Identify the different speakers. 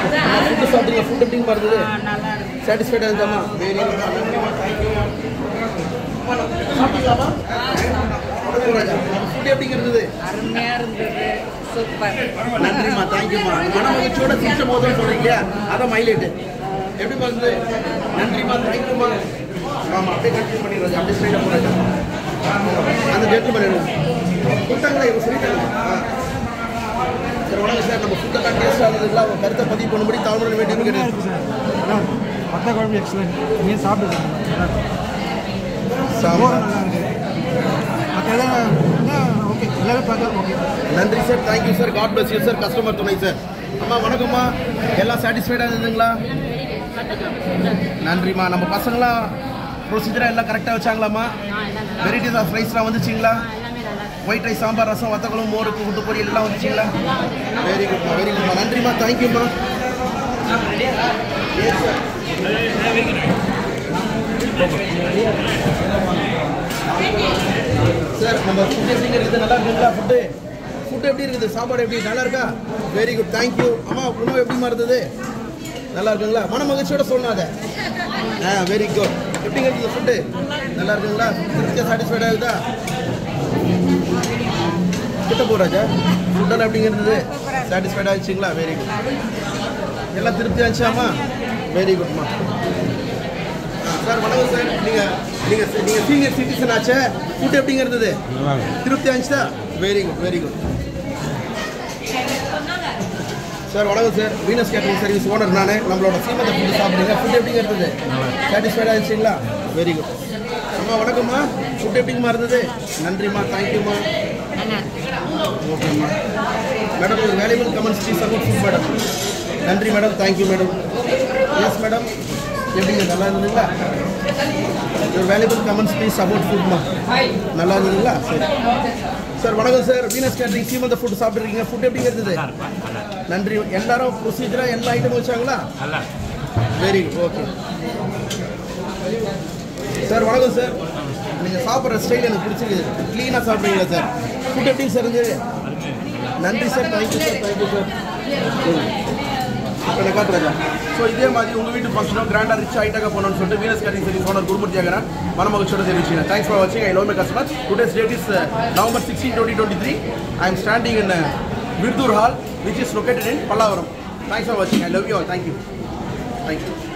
Speaker 1: Food சாப்பிட்டீங்க food எப்படிங்க இருந்தது
Speaker 2: நல்லா இருக்கு
Speaker 1: சாட்டிஸ்ஃபைடாக இருந்தாமா வெரி சாப்பிட்டீங்களாமா ஃபுட் எப்படிங்க இருந்தது
Speaker 2: அருமையா இருந்தது சூப்பர்
Speaker 1: நன்றிம்மா தேங்க்யூம்மா மன மகிழ்ச்சியோட சிரிச்ச போதும் சொல்றீங்க இல்லையா அதான் மைலேட்டு எப்படி வந்து நன்றிம்மா தேங்க்யூம்மா ஆமாம் அப்படியே கண்டினியூ பண்ணிடுறது அப்படியே ஸ்ட்ரைட்டாக போகிறாங்க அந்த டேட்டில் பண்ணிடுவோம் கொடுத்தாங்களா இவங்க சொல்லிட்டாங்க ஆ. சரி வணக்கம் சார் நம்ம ஃபுட்டெல்லாம் டேஸ்ட் ஆகுதுங்களா உங்கள் கருத்தை பதிவு பண்ணும்படி தாழ்வுடன் வேண்டியது
Speaker 3: நல்லா
Speaker 1: கிடையாது
Speaker 3: இருக்கு சார் நல்லா இருக்கு வத்த குழம்பு எக்ஸலண்ட் நீங்கள் சாப்பிட்டு நல்லா இருக்கு
Speaker 1: சாம்பார்
Speaker 3: நல்லா இருக்கு மற்ற எல்லாம் ஓகே எல்லாமே பார்த்தா ஓகே
Speaker 1: நன்றி sir thank you sir God bless you sir customer துணை சார் அம்மா வணக்கம்மா எல்லாம் சாட்டிஸ்ஃபைடாக இருந்ததுங்களா நன்றிம்மா நம்ம பசங்களாம் ப்ரொசீஜராக எல்லாம் கரெக்டாக வச்சாங்களாம்மா வெரைட்டிஸ் ஆஃப் ரைஸ்லாம் வந்துச்சிங்களா ஒயிட் ரைஸ் சாம்பார் ரசம் வத்தக்குழம்பு மோர் கூட்டு பொரியல் எல்லாம் வந்துச்சிங்களா வெரி குட்மா வெரி குட்மா நன்றிம்மா தேங்க்யூம்மா சார் நம்ம ஃபுட் எப்படிங்க இருக்குது நல்லா இருக்குங்களா ஃபுட்டு ஃபுட் எப்படி இருக்குது சாப்பாடு எப்படி நல்லா இருக்கா வெரி குட் தேங்க்யூ அம்மா உணவு எப்படிமா இருந்தது நல்லா இருக்குங்களா மன மகிழ்ச்சியோட சொல்லணும் அதை ஆ வெரி குட் எப்படிங்க இருக்குது ஃபுட்டு நல்லா இருக்குங்களா திருப்தியாக சாட்டிஸ்ஃபைட் ஆகுதா கிட்ட போகிறாச்சா ஃபுட்டெல்லாம் எப்படிங்க இருந்தது சாட்டிஸ்ஃபைட் ஆச்சுங்களா வெரி குட் எல்லாம் திருப்தி ஆச்சாமா வெரி குட்மா சார் வணக்கம் சார் நீங்கள் நீங்கள் நீங்கள் சீனியர் சிட்டிசன் ஆச்சே ஃபுட் எப்படிங்க இருந்தது திருப்தி ஆச்சுதா very good very good sir வணக்கம் sir Venus catering service owner நான் நம்மளோட சீமந்த ஃபுட்டு சாப்பிடுங்க ஃபுட் எப்படிங்க இருந்தது சாட்டிஸ்ஃபைடாக இருந்துச்சுங்களா வெரி குட் அம்மா வணக்கம்மா ஃபுட் எப்படிங்கம்மா இருந்தது நன்றிம்மா தேங்க்யூம்மா ஓகேம்மா மேடம் ஒரு valuable comments please about food madam நன்றி madam thank you madam yes madam எப்படிங்க நல்லா இருந்ததுங்களா ஒரு வேல்யூபிள் கமெண்ட்ஸ் ப்ளீஸ் அபவுட் ஃபுட்மா நல்லா இருந்ததுங்களா சரி சார் வணக்கம் சார் வீனஸ் கேட்டரிங் சீமந்த ஃபுட் சாப்பிட்ருக்கீங்க ஃபுட் எப்படிங்க இருந்தது நன்றி எல்லாரும் ப்ரொசீஜராக எல்லா ஐட்டமும் வச்சாங்களா வெரி குட் ஓகே சார் வணக்கம் சார் நீங்கள் சாப்பிட்ற ஸ்டைல் எனக்கு பிடிச்சிருக்கு க்ளீனாக சாப்பிட்றீங்களா சார் ஃபுட் எப்படிங்க சார் இருந்தது நன்றி sir thank you sir thank you sir இப்போ நான் காட்டுறேன் ஸோ இதே மாதிரி உங்கள் வீட்டு ஃபங்க்ஷனும் கிராண்டாக ரிச் ஆகிட்டாக போகணும்னு சொல்லிட்டு Venus catering service owner Gurumurthy ஆகிறேன் மனமகிழ்ச்சியோட தெரிவிச்சுங்க தேங்க்ஸ் ஃபார் வாட்சிங் I love my customer today's date is November sixteen twenty twenty three I am standing in விருத்தூர் hall which is located in Pallavaram thanks for வாட்சிங் I love you all thank you thank you